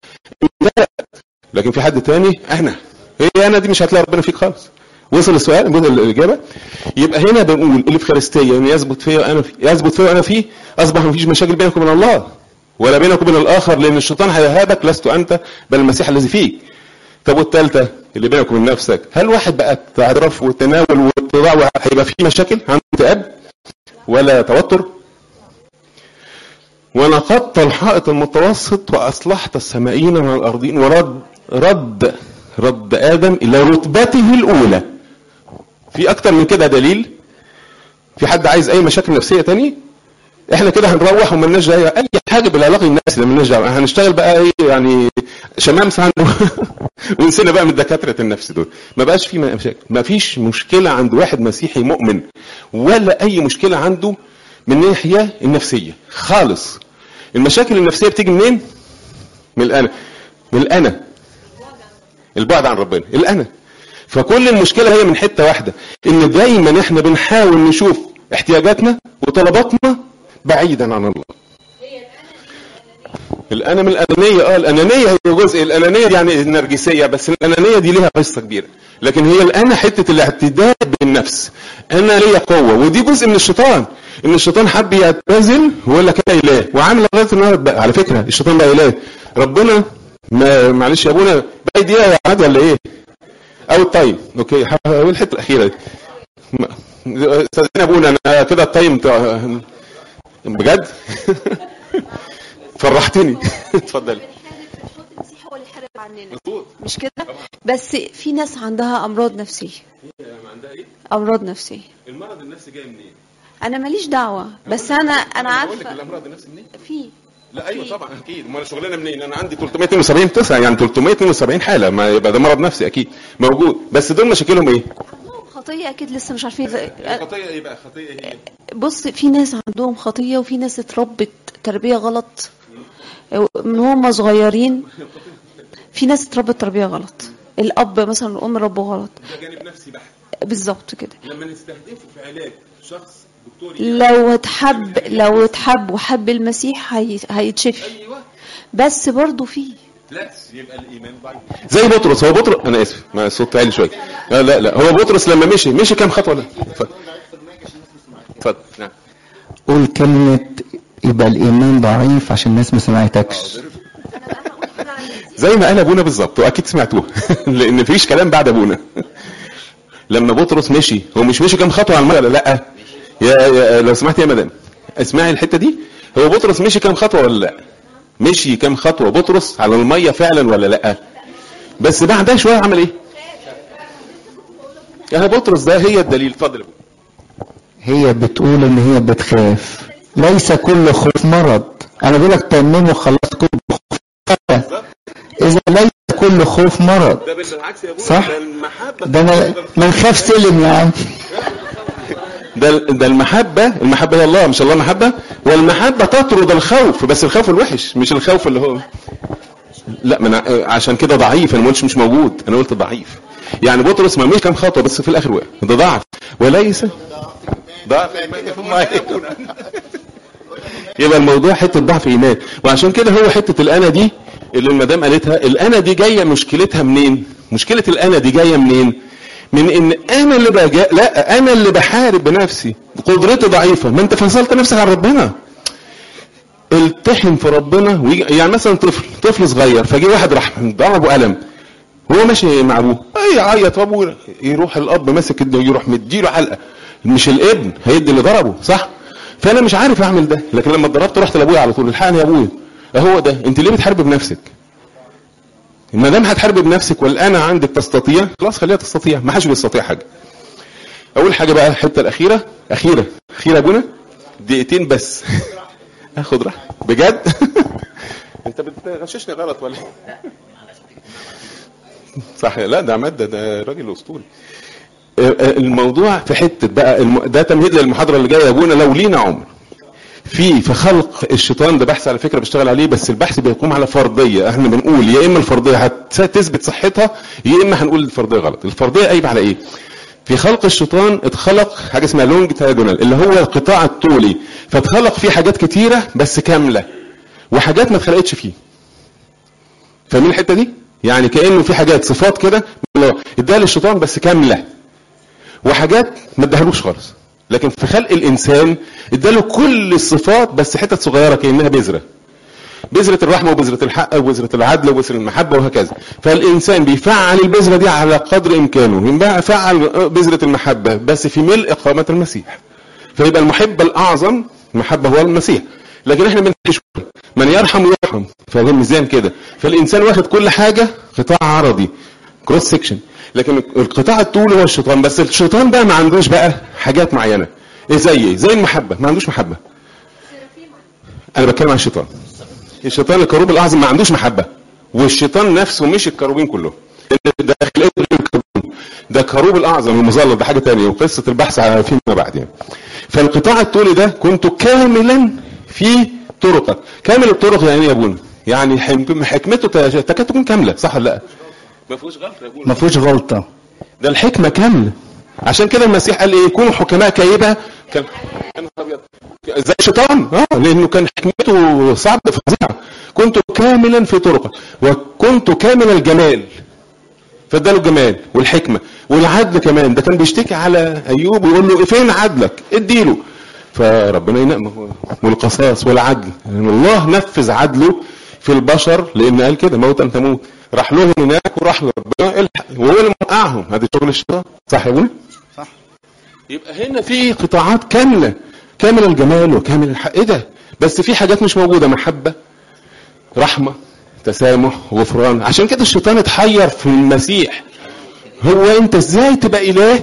لكن في حد تاني انا هي انا دي مش هتلاقي ربنا فيك خالص وصل السؤال وصل الاجابه يبقى هنا بنقول الافخارستيه ان يثبت فيا وانا في يثبت فيا وانا فيه اصبح مفيش مشاكل بينك وبين الله ولا بينك وبين الاخر لان الشيطان هيهابك لست انت بل المسيح الذي فيك طب والثالثه اللي بينك وبين نفسك هل واحد بقى تعرف وتناول واتضاع هيبقى فيه مشاكل عنده اكتئاب ولا توتر ونقضت الحائط المتوسط واصلحت السمائين من الارضين ورد رد رد ادم الى رتبته الاولى في اكتر من كده دليل في حد عايز اي مشاكل نفسيه تاني احنا كده هنروح ومالناش دعوه اي حاجه بالعلاقه الناس اللي مالناش دعوه هنشتغل بقى ايه يعني شمامسه عنده ونسينا بقى من دكاتره النفس دول ما بقاش في مشاكل ما فيش مشكله عند واحد مسيحي مؤمن ولا اي مشكله عنده من الناحيه النفسيه خالص المشاكل النفسيه بتيجي منين من الانا من الانا البعد عن ربنا الانا فكل المشكله هي من حته واحده ان دايما احنا بنحاول نشوف احتياجاتنا وطلباتنا بعيدا عن الله الانا من الانانيه اه الانانيه هي جزء الانانيه دي يعني النرجسيه بس الانانيه دي ليها قصه كبيره لكن هي الانا حته الاعتداد بالنفس انا ليا قوه ودي جزء من الشيطان ان الشيطان حب يعتزل ويقول لك انا اله وعامل لغايه النهارده على فكره الشيطان بقى اله ربنا ما معلش يا ابونا باقي دقيقه يا عاد ولا ايه؟ او التايم اوكي هقول الحته الاخيره دي ما- استاذنا ابونا انا كده التايم بتاع- بجد فرحتني اتفضلي المسيح هو اللي حارب عننا مظبوط مش كده بس في ناس عندها امراض نفسيه عندها ايه؟ امراض نفسيه المرض النفسي جاي منين؟ انا ماليش دعوه بس انا انا بقول لك عارفه الامراض النفسي منين؟ في لا ايوه في. طبعا اكيد امال شغلنا منين؟ انا عندي 372 تسعه يعني 372 حاله ما يبقى ده مرض نفسي اكيد موجود بس دول مشاكلهم ايه؟ عندهم خطيه اكيد لسه مش عارفين خطيه ايه بقى؟ خطيه ايه؟ بص في ناس عندهم خطيه وفي ناس اتربت تربيه غلط من هم صغيرين في ناس اتربت تربيه غلط الاب مثلا والام ربوا غلط ده جانب نفسي بحت بالظبط كده لما نستهدفه في علاج شخص دكتور لو اتحب لو اتحب وحب المسيح هي... هيتشفي ايوه بس برضه في لا يبقى الايمان ضعيف زي بطرس هو بطرس انا اسف ما الصوت عالي شويه لا لا لا هو بطرس لما مشي مشي كام خطوه لا اتفضل اتفضل نعم قول كلمة يبقى الإيمان ضعيف عشان الناس ما سمعتكش زي ما قال ابونا بالظبط واكيد سمعتوه لان مفيش كلام بعد ابونا لما بطرس مشي هو مش مشي كام خطوه على الميه ولا لا يا, يا لو سمحت يا مدام اسمعي الحته دي هو بطرس مشي كام خطوه ولا لا مشي كام خطوه بطرس على الميه فعلا ولا لا بس بعدها شويه عمل ايه يا بطرس ده هي الدليل اتفضل يا أبو. هي بتقول إن هي بتخاف ليس كل خوف مرض أنا بقول لك تمموا خلاص كل خوف مرض. إذا ليس كل خوف مرض ده بالعكس يا ابونا صح. ده المحبه ده أنا ما نخاف سلم يا عم ده ده المحبة المحبة هي الله مش الله محبة والمحبة تطرد الخوف بس الخوف الوحش مش الخوف اللي هو لا من عشان كده ضعيف انا ما قلتش مش موجود انا قلت ضعيف يعني بطرس ما مش كام خطوة بس في الاخر وقع ده ضعف وليس ضعف يبقى الموضوع حته ضعف ايمان وعشان كده هو حته الانا دي اللي المدام قالتها الانا دي جايه مشكلتها منين مشكله الانا دي جايه منين من ان انا اللي بجا... لا انا اللي بحارب بنفسي قدرتي ضعيفه ما انت فصلت نفسك عن ربنا التحم في ربنا ويجي... يعني مثلا طفل طفل صغير فجي واحد راح ضربه قلم هو ماشي مع ابوه اي يعيط وابوه يروح الاب ماسك ابنه يروح مديله علقه مش الابن هيدي اللي ضربه صح فانا مش عارف اعمل ده لكن لما اتضربت رحت لابويا على طول الحقني يا ابويا اهو ده انت ليه بتحارب بنفسك ما دام هتحارب بنفسك والانا عندك تستطيع خلاص خليها تستطيع ما حدش بيستطيع حاجه اول حاجه بقى الحته الاخيره اخيره اخيره يا ابونا دقيقتين بس اخد راحه بجد انت بتغششني غلط ولا إيه؟ صح لا ده عماد ده, ده راجل اسطوري الموضوع في حته بقى الم... ده تمهيد للمحاضره اللي جايه يا ابونا لو لينا عمر في في خلق الشيطان ده بحث على فكره بيشتغل عليه بس البحث بيقوم على فرضيه احنا بنقول يا اما الفرضيه هتثبت صحتها يا اما هنقول الفرضيه غلط الفرضيه قايمه على ايه في خلق الشيطان اتخلق حاجه اسمها لونج تايجونال اللي هو القطاع الطولي فاتخلق فيه حاجات كتيره بس كامله وحاجات ما اتخلقتش فيه فاهمين الحته دي يعني كانه في حاجات صفات كده اداها للشيطان بس كامله وحاجات ما اداهالوش خالص لكن في خلق الانسان اداله كل الصفات بس حتت صغيره كانها بذره بذرة الرحمة وبذرة الحق وبذرة العدل وبذرة المحبة وهكذا فالإنسان بيفعل البذرة دي على قدر إمكانه يبقى فعل بذرة المحبة بس في ملء قامة المسيح فيبقى المحب الأعظم المحبة هو المسيح لكن احنا بنتكلم من يرحم يرحم فده ميزان كده فالإنسان واخد كل حاجة قطاع عرضي كروس سيكشن لكن القطاع الطولي هو الشيطان بس الشيطان بقى ما عندوش بقى حاجات معينة ايه زي ايه زي المحبة ما عندوش محبة انا بتكلم عن الشيطان الشيطان الكروب الاعظم ما عندوش محبه والشيطان نفسه مش الكروبين كلهم ده ده كروب الاعظم المظلل ده حاجه ثانيه وقصه البحث فيما بعد يعني فالقطاع الطولي ده كنت كاملا في طرقك كامل الطرق يعني يا ابونا يعني حكمته تكاد تكون كامله صح ولا لا ما فيهوش غلطه يا ابونا ما فيهوش غلطه ده الحكمه كامله عشان كده المسيح قال ايه كونوا حكماء كيبه كان زي الشيطان اه لانه كان حكمته صعبه فظيعه كنت كاملا في طرقك وكنت كامل الجمال فاداله الجمال والحكمه والعدل كمان ده كان بيشتكي على ايوب ويقول له فين عدلك اديله فربنا ينقم والقصاص والعدل يعني الله نفذ عدله في البشر لان قال كده موت ان تموت راح لهم هناك وراح لربنا الحق وهو اللي موقعهم هذا شغل الشيطان صح يا ابوي؟ صح يبقى هنا في قطاعات كامله كامل الجمال وكامل الحق ايه ده؟ بس في حاجات مش موجوده محبه رحمه تسامح غفران عشان كده الشيطان اتحير في المسيح هو انت ازاي تبقى اله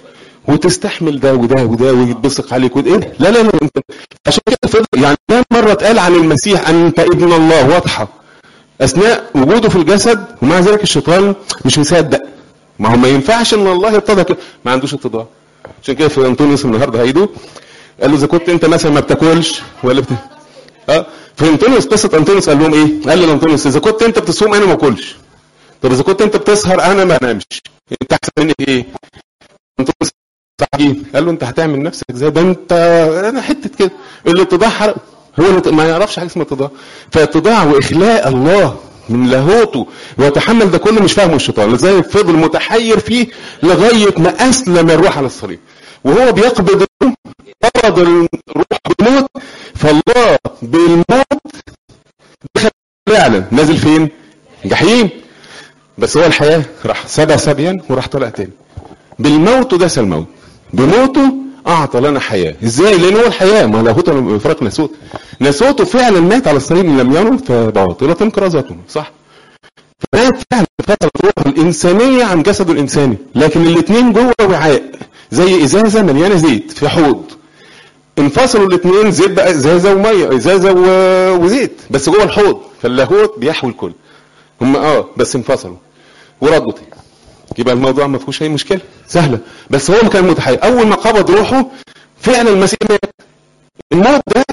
وتستحمل ده وده وده ويتبصق عليك وده ايه لا لا لا انت عشان كده فضل يعني كام مره اتقال عن المسيح انت ابن الله واضحه اثناء وجوده في الجسد ومع ذلك الشيطان مش مصدق ما هو ما ينفعش ان الله يتضع كده ما عندوش اتضاع عشان كده في انطونيوس النهارده هيدو قال له اذا كنت انت مثلا ما بتاكلش ولا بت... اه في انطونيوس قصه انطونيوس قال لهم ايه؟ قال لانطونيوس اذا كنت انت بتصوم انا ما اكلش طب اذا كنت انت بتسهر انا ما انامش انت احسن مني في ايه؟ انطونيوس صحيح قال له انت هتعمل نفسك زي ده انت انا حته كده الاتضاع حرق هو اللي ما يعرفش حاجه اسمها اتضاع فاتضاع واخلاء الله من لاهوته ويتحمل ده كله مش فاهمه الشيطان ازاي فضل متحير فيه لغايه ما اسلم الروح على الصليب وهو بيقبض الروح قبض الروح بالموت فالله بالموت دخل فعلا نازل فين؟ جحيم بس هو الحياه راح سبى سبيا وراح طلع تاني بالموت داس الموت بموته اعطى لنا حياه ازاي لان هو الحياه ما لاهوته بفرق ناسوت ناسوته فعلا مات على الصليب لم يمت فباطله كرازته صح فمات فعلا فترة روحه الإنسانية عن جسده الإنساني لكن الاثنين جوه وعاء زي إزازة مليانة زيت في حوض انفصلوا الاثنين زيت بقى ازازه وميه ازازه و... وزيت بس جوه الحوض فاللاهوت بيحوي الكل هم اه بس انفصلوا وردوا تاني يبقى الموضوع ما فيهوش اي مشكله سهله بس هو كان متحير اول ما قبض روحه فعلا المسيح مات الموت ده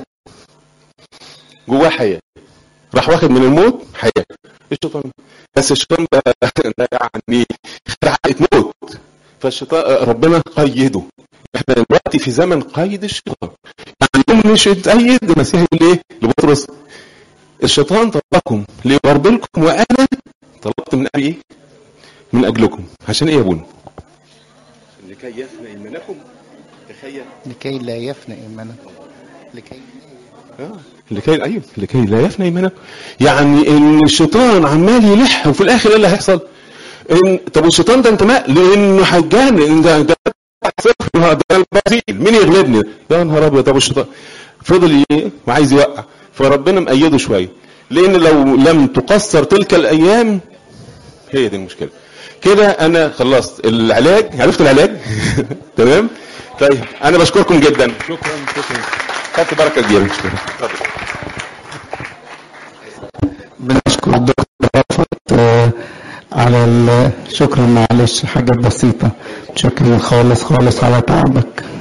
جواه حياه راح واخد من الموت حياه الشيطان بس الشيطان ده, ده يعني خد موت فالشيطان ربنا قيده احنا دلوقتي في زمن قيد الشيطان يعني يوم مش اتأيد المسيح يقول ايه لبطرس الشيطان طلبكم ليغربلكم وانا طلبت من ابي ايه من اجلكم عشان ايه يا ابونا لكي يفنى ايمانكم تخيل لكي لا يفنى ايمانكم لكي آه. لكي ايوه لكي لا يفنى ايمانكم يعني ان الشيطان عمال يلح وفي الاخر ايه اللي هيحصل؟ إن طب الشيطان ده انت ما لانه هيتجنن ده ده صفر ده البرازيل مين يغلبني؟ يا نهار ابيض طب الشيطان فضل ي- وعايز يوقع فربنا مأيده شويه لان لو لم تقصر تلك الايام هي دي المشكله كده انا خلصت العلاج عرفت العلاج تمام طيب انا بشكركم جدا شكرا شكرا خدت بركه كبيره شكرا اتفضل. بنشكر الدكتور رفعت آه، على ال- شكرا معلش حاجات بسيطة شكرا خالص خالص على تعبك